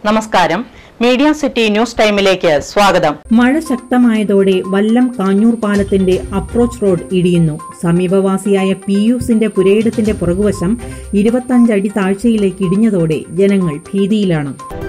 നമസ്കാരം media city news ടൈമിലേക്ക് സ്വാഗതം മഴ ശക്തമായതോടെ വല്ലം കാഞ്ഞൂർ പാലത്തിന്റെ അപ്രോച്ച് റോഡ് ഇടിയുന്നു സമീപവാസിയായ പിയൂസിന്റെ പുരയിടത്തിന്റെ പുറകുവശം ഇരുപത്തഞ്ചടി താഴ്ചയിലേക്ക് ഇടിഞ്ഞതോടെ ജനങ്ങൾ ഭീതിയിലാണ്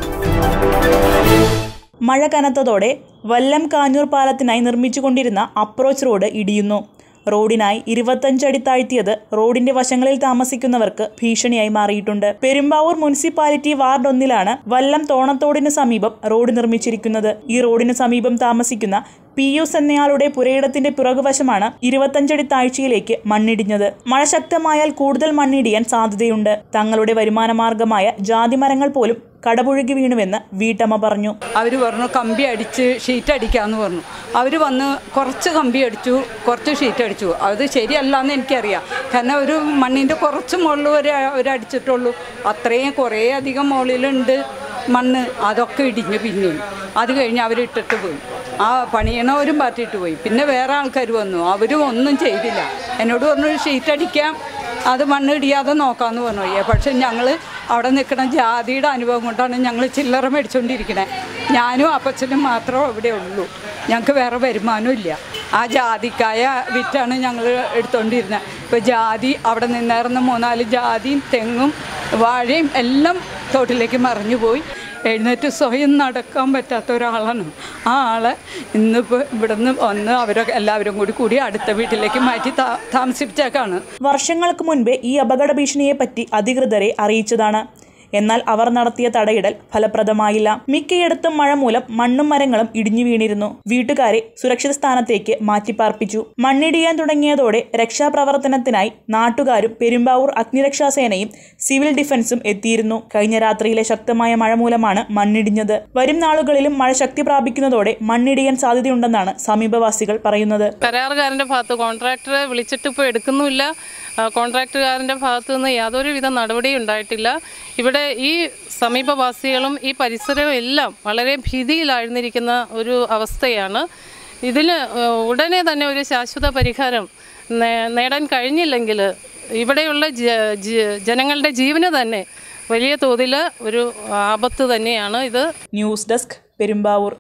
മഴ കനത്തതോടെ വല്ലം കാഞ്ഞൂർ പാലത്തിനായി നിർമ്മിച്ചുകൊണ്ടിരുന്ന അപ്രോച്ച് റോഡ് ഇടിയുന്നു റോഡിനായി ഇരുപത്തഞ്ചടി താഴ്ത്തിയത് റോഡിന്റെ വശങ്ങളിൽ താമസിക്കുന്നവർക്ക് ഭീഷണിയായി മാറിയിട്ടുണ്ട് പെരുമ്പാവൂർ മുനിസിപ്പാലിറ്റി വാർഡ് ഒന്നിലാണ് വല്ലം തോണത്തോടിന് സമീപം റോഡ് നിർമ്മിച്ചിരിക്കുന്നത് ഈ റോഡിന് സമീപം താമസിക്കുന്ന പിയൂസ് എന്നയാളുടെ പുരയിടത്തിന്റെ പിറകുവശമാണ് ഇരുപത്തഞ്ചടി താഴ്ചയിലേക്ക് മണ്ണിടിഞ്ഞത് മഴ ശക്തമായാൽ കൂടുതൽ മണ്ണിടിയാൻ സാധ്യതയുണ്ട് തങ്ങളുടെ വരുമാന മാർഗമായ ജാതിമരങ്ങൾ പോലും കടപുഴകി വീണുവെന്ന് വീട്ടമ്മ പറഞ്ഞു അവർ പറഞ്ഞു കമ്പി അടിച്ച് ഷീറ്റ് അടിക്കാമെന്ന് പറഞ്ഞു അവർ വന്ന് കുറച്ച് കമ്പി അടിച്ചു കുറച്ച് ഷീറ്റ് അടിച്ചു അത് ശരിയല്ല എന്ന് എനിക്കറിയാം കാരണം ഒരു മണ്ണിൻ്റെ കുറച്ച് മുകളിൽ വരെ അവർ അടിച്ചിട്ടുള്ളൂ അത്രയും കുറേ അധികം മുകളിലുണ്ട് മണ്ണ് അതൊക്കെ ഇടിഞ്ഞു പിന്നെയും അത് കഴിഞ്ഞ് അവരിട്ടിട്ട് പോയി ആ പണിയണവരും പാറ്റിട്ട് പോയി പിന്നെ വേറെ ആൾക്കാർ വന്നു അവരും ഒന്നും ചെയ്തില്ല എന്നോട് പറഞ്ഞു ഷീറ്റ് അടിക്കാം അത് മണ്ണ് ഇടിയാതെ നോക്കാമെന്ന് പറഞ്ഞു ഏ, പക്ഷെ ഞങ്ങൾ അവിടെ നിൽക്കുന്ന ജാതിയുടെ അനുഭവം കൊണ്ടാണ് ഞങ്ങൾ ചില്ലറ മേടിച്ചുകൊണ്ടിരിക്കണേ ഞാനും അപ്പച്ചനും മാത്രമേ ഇവിടെ ഉള്ളൂ ഞങ്ങൾക്ക് വേറെ വരുമാനം ഇല്ല ആ ജാതിക്കായ വിറ്റാണ് ഞങ്ങൾ എടുത്തുകൊണ്ടിരുന്നത് ഇപ്പോൾ ജാതി അവിടെ നിന്നായിരുന്ന മൂന്നാല് ജാതിയും തെങ്ങും വാഴയും എല്ലാം തോട്ടിലേക്ക് മറിഞ്ഞു പോയി എഴുന്നേറ്റ് സ്വയം നടക്കാൻ പറ്റാത്ത ഒരാളാണ് ആ ആളെ ഇന്നിപ്പോൾ ഇവിടുന്ന് വന്ന് അവരൊക്കെ എല്ലാവരും കൂടി കൂടി അടുത്ത വീട്ടിലേക്ക് മാറ്റി താ താമസിപ്പിച്ചേക്കാണ് വർഷങ്ങൾക്ക് മുൻപേ ഈ അപകട ഭീഷണിയെപ്പറ്റി അധികൃതരെ അറിയിച്ചതാണ് എന്നാൽ അവർ നടത്തിയ തടയിടൽ ഫലപ്രദമായില്ല മിക്കയിടത്തും മഴ മൂലം മണ്ണും മരങ്ങളും ഇടിഞ്ഞു വീണിരുന്നു വീട്ടുകാരെ സുരക്ഷിത സ്ഥാനത്തേക്ക് മാറ്റിപ്പാർപ്പിച്ചു മണ്ണിടിയാൻ തുടങ്ങിയതോടെ രക്ഷാപ്രവർത്തനത്തിനായി നാട്ടുകാരും പെരുമ്പാവൂർ അഗ്നിരക്ഷാസേനയും സിവിൽ ഡിഫൻസും എത്തിയിരുന്നു കഴിഞ്ഞ രാത്രിയിലെ ശക്തമായ മഴ മൂലമാണ് മണ്ണിടിഞ്ഞത് വരും നാളുകളിലും മഴ ശക്തി പ്രാപിക്കുന്നതോടെ മണ്ണിടിയാൻ സാധ്യതയുണ്ടെന്നാണ് സമീപവാസികൾ പറയുന്നത് കരാറുകാരൻ്റെ ഭാഗത്ത് കോൺട്രാക്ടറെ വിളിച്ചിട്ട് ഇപ്പോൾ എടുക്കുന്നുമില്ല ആ, കോൺട്രാക്റ്റുകാരൻ്റെ ഭാഗത്തു നിന്ന് യാതൊരുവിധ നടപടിയും ഉണ്ടായിട്ടില്ല ഇവിടെ ഈ സമീപവാസികളും ഈ പരിസരവും എല്ലാം വളരെ ഭീതിയിലായിരുന്നിരിക്കുന്ന ഒരു അവസ്ഥയാണ് ഇതിന് ഉടനെ തന്നെ ഒരു ശാശ്വത പരിഹാരം നേ- നേടാൻ കഴിഞ്ഞില്ലെങ്കിൽ ഇവിടെയുള്ള ജ- ജ- ജനങ്ങളുടെ ജീവന് തന്നെ വലിയ തോതിൽ ഒരു ആപത്ത് തന്നെയാണ് ഇത് ന്യൂസ് ഡെസ്ക് പെരുമ്പാവൂർ